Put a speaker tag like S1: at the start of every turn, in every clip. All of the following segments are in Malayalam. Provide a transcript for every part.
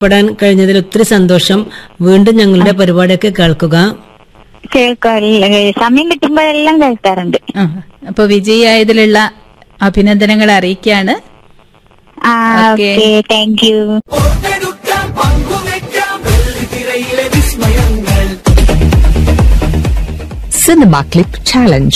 S1: പെടാൻ കഴിഞ്ഞതിൽ ഒത്തിരി സന്തോഷം വീണ്ടും ഞങ്ങളുടെ പരിപാടിയൊക്കെ കേൾക്കുക
S2: കേൾക്കാറില്ല സമയം കിട്ടുമ്പോഴെല്ലാം കേൾക്കാറുണ്ട്
S3: ആ, അപ്പൊ വിജയിയായതിലുള്ള അഭിനന്ദനങ്ങൾ അറിയിക്കാണ്
S2: ആ
S3: okay.
S2: Okay thank you
S4: Cinema Clip Challenge.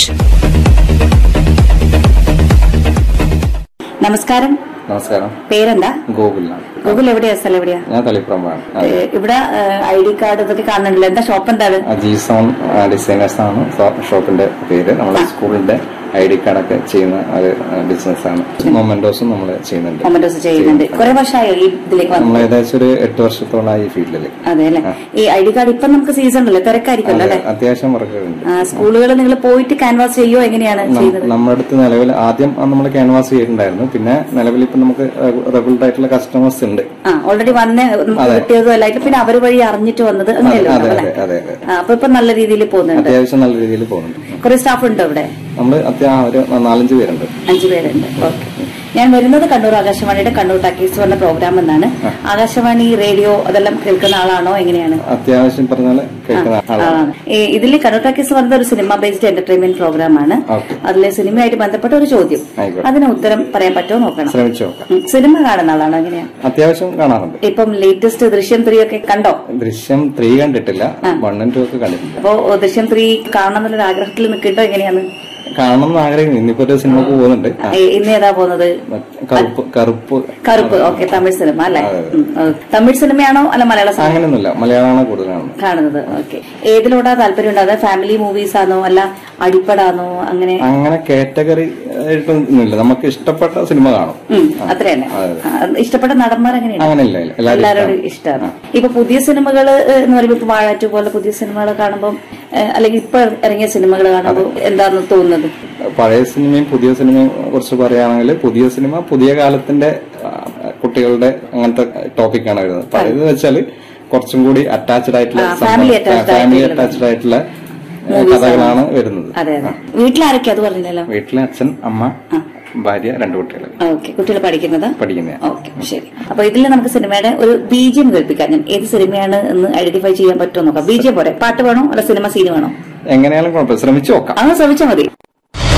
S5: നമസ്കാരം
S6: നമസ്കാരം
S5: പേരെന്താ
S6: ഗോകുലാണ്
S5: ഗൂഗിൾ എവിടെയാ സ്ഥലം എവിടെയാ
S6: ഞാൻ തളിപ്പറമ്പാണ്
S5: ഏ, ഇവിടെ ഐ ഡി കാർഡ് ഇതൊക്കെ കാണുന്നുണ്ടല്ലോ എന്താ ഷോപ്പ് എന്താണ്
S6: അജീസോൺ ഡിസൈനേഴ്സ് ആണ് ഷോ- ഷോപ്പിന്റെ പേര് നമ്മുടെ സ്കൂളിന്റെ ഐ ഡി കാർഡൊക്കെ ചെയ്യുന്ന ഒരു ബിസിനസ് ആണ് മൊമെന്റോസും നമ്മൾ ചെയ്യുന്നുണ്ട്
S5: മൊമെന്റോസ് ചെയ്യുന്നുണ്ട് കുറെ വർഷമായോ ഈ ഇതിലേക്ക്
S6: നമ്മൾ
S5: വന്നത്
S6: ഏകദേശം ഒരു എട്ട് വർഷത്തോളമായി ഈ ഫീൽഡിൽ
S5: അതെ അല്ലെ ഈ ഐ ഡി കാർഡ് ഇപ്പൊ നമുക്ക് സീസൺ അല്ലേ തിരക്കായിരിക്കുമല്ലോ അല്ലെ
S6: അത്യാവശ്യം വർക്കുകളുണ്ട്
S5: സ്കൂളുകൾ നിങ്ങൾ പോയിട്ട് ക്യാൻവാസ് ചെയ്യോ എങ്ങനെയാണ് ചെയ്യുന്നത്
S6: നമ്മുടെ അടുത്ത് നിലവിൽ ആദ്യം നമ്മൾ ക്യാൻവാസ് ചെയ്തിട്ടുണ്ടായിരുന്നു പിന്നെ നിലവിൽ ഇപ്പൊ നമുക്ക് റെഗുലർ ആയിട്ടുള്ള കസ്റ്റമേഴ്സ് ഉണ്ട്
S5: ആ ഓൾറെഡി വന്ന് നമുക്ക്
S6: അതെ.
S5: കിട്ടിയതും അല്ലായിട്ട് പിന്നെ അവർ വഴി അറിഞ്ഞിട്ട് വന്നത് അങ്ങനെയല്ലോ
S6: അതെ
S5: അല്ലേ
S6: അതെ അതെ അതെ
S5: ആ, അപ്പൊ ഇപ്പൊ നല്ല രീതിയിൽ പോകുന്നുണ്ട്
S6: അത്യാവശ്യം നല്ല രീതിയിൽ പോകുന്നുണ്ട്
S5: കുറെ സ്റ്റാഫ് ഉണ്ടോ ഇവിടെ
S6: നമ്മൾ അത്യാവശ്യം ഒരു നാലഞ്ച് പേരുണ്ട്
S5: അഞ്ചു പേരുണ്ട് ഓക്കെ ഞാൻ വരുന്നത് കണ്ണൂർ ആകാശവാണിയുടെ കണ്ണൂർ ടാക്കീസ് പറഞ്ഞ പ്രോഗ്രാം എന്നാണ് ആകാശവാണി റേഡിയോ അതെല്ലാം കേൾക്കുന്ന ആളാണോ എങ്ങനെയാണ്
S6: അത്യാവശ്യം പറഞ്ഞാൽ കേൾക്കുന്ന ആളാണ്
S5: ആളാണ് ഈ ഇതിൽ കണ്ണൂർ ടാക്കീസ് പറഞ്ഞ ഒരു സിനിമ ബേസ്ഡ് എന്റർടൈൻമെന്റ് പ്രോഗ്രാം ആണ്
S6: ഓക്കെ
S5: അതിലെ സിനിമയായിട്ട് ബന്ധപ്പെട്ട ഒരു ചോദ്യം
S6: ആയിക്കോട്ടെ
S5: അതിന് ഉത്തരം പറയാൻ പറ്റുമോ നോക്കണം
S6: ശ്രമിച്ചു നോക്കാം
S5: ഉം, സിനിമ കാണുന്ന ആളാണോ എങ്ങനെയാ
S6: അത്യാവശ്യം കാണാറുണ്ട്
S5: ഇപ്പം ലേറ്റസ്റ്റ് ദൃശ്യം ത്രീ ഒക്കെ കണ്ടോ
S6: ദൃശ്യം ത്രീ കണ്ടിട്ടില്ല വൺ ആൻഡ് ടു ഒക്കെ കണ്ടിട്ടില്ല
S5: അപ്പോ ദൃശ്യം ത്രീ കാണണം എന്നുള്ള ആഗ്രഹത്തിൽ നിൽക്കട്ടോ എങ്ങനെയാണ്
S6: കാണണം എന്ന് ആഗ്രഹിക്കുന്നു ഇന്നിപ്പോ ഒരു സിനിമക്ക് പോകുന്നുണ്ട് ആ,
S5: ഏ, ഇന്ന് ഏതാ പോകുന്നത്
S6: മറ്റ് കറുപ്പ് കറുപ്പ്
S5: കറുപ്പ് ഓക്കെ തമിഴ് സിനിമ അല്ലെ
S6: അതെ, അതെ.
S5: ഉം, ഓക്കേ. തമിഴ് സിനിമയാണോ അല്ല മലയാള സിനിമ
S6: അങ്ങനെയൊന്നുമില്ല മലയാളമാണ് കൂടുതൽ കാണുന്നത്
S5: കാണുന്നത് ഓക്കെ ഏതിലോടാ താല്പര്യം ഉണ്ടാകുന്നത് ഫാമിലി മൂവീസ് ആണോ അല്ല അടിപ്പടാണോ അങ്ങനെ
S6: അങ്ങനെ കാറ്റഗറി ആയിട്ടൊന്നുമില്ല നമുക്ക് ഇഷ്ടപ്പെട്ട സിനിമ കാണും
S5: ഉം, അത്ര തന്നെ
S6: അതെ.
S5: ആ, ഇഷ്ടപ്പെട്ട നടന്മാർ എങ്ങനെയാണ്
S6: അങ്ങനെയില്ല ഇല്ല. എല്ലാവരും
S5: എല്ലാവരോടും
S6: ഇഷ്ടമാണ്.
S5: ഇഷ്ടമാണ് ഇപ്പൊ പുതിയ സിനിമകൾ എന്ന് പറയുമ്പോൾ ഇപ്പൊ വാഴാറ്റു പോലെ പുതിയ സിനിമകൾ കാണുമ്പോൾ അല്ലെങ്കിൽ ഇപ്പൊ ഇറങ്ങിയ സിനിമകൾ കാണുമ്പോൾ എന്താന്ന് തോന്നുന്നത്
S6: പഴയ സിനിമയും പുതിയ സിനിമയും കുറിച്ച് പറയുകയാണെങ്കിൽ പുതിയ സിനിമ പുതിയ കാലത്തിന്റെ ആ, കുട്ടികളുടെ അങ്ങനത്തെ ടോപ്പിക്കാണ് വരുന്നത് പഴയത് വെച്ചാൽ കുറച്ചും കൂടി അറ്റാച്ച്ഡ് ആയിട്ടുള്ള
S5: ആ, family attached
S6: ഫാമിലി
S5: ആയിട്ടുള്ള
S6: അറ്റാച്ച്ഡ് ആയിട്ടുള്ള ഏ,
S5: Movies
S6: കഥകളാണ് വരുന്നത്
S5: അതെ അതെ വീട്ടിലാരൊക്കെ അത് പറഞ്ഞില്ലല്ലോ
S6: വീട്ടിലെ അച്ഛൻ അമ്മ ഭാര്യ രണ്ട് കുട്ടികൾ
S5: ഓക്കെ കുട്ടികൾ പഠിക്കുന്നത്
S6: പഠിക്കുന്ന
S5: ഓക്കെ ശരി അപ്പൊ ഇതിൽ നമുക്ക് സിനിമയുടെ ഒരു ബീജിയം കേൾപ്പിക്കാം ഞാൻ ഏത് സിനിമയാണ് എന്ന് ഐഡന്റിഫൈ ചെയ്യാൻ പറ്റുമോ നോക്കാം ബീജിയം പോരെ പാട്ട് വേണോ അല്ല സിനിമ സീൻ വേണോ
S6: എങ്ങനെയാലും കുഴപ്പമില്ല ശ്രമിച്ചു നോക്കാം
S5: അങ്ങനെ ശ്രമിച്ചാൽ മതി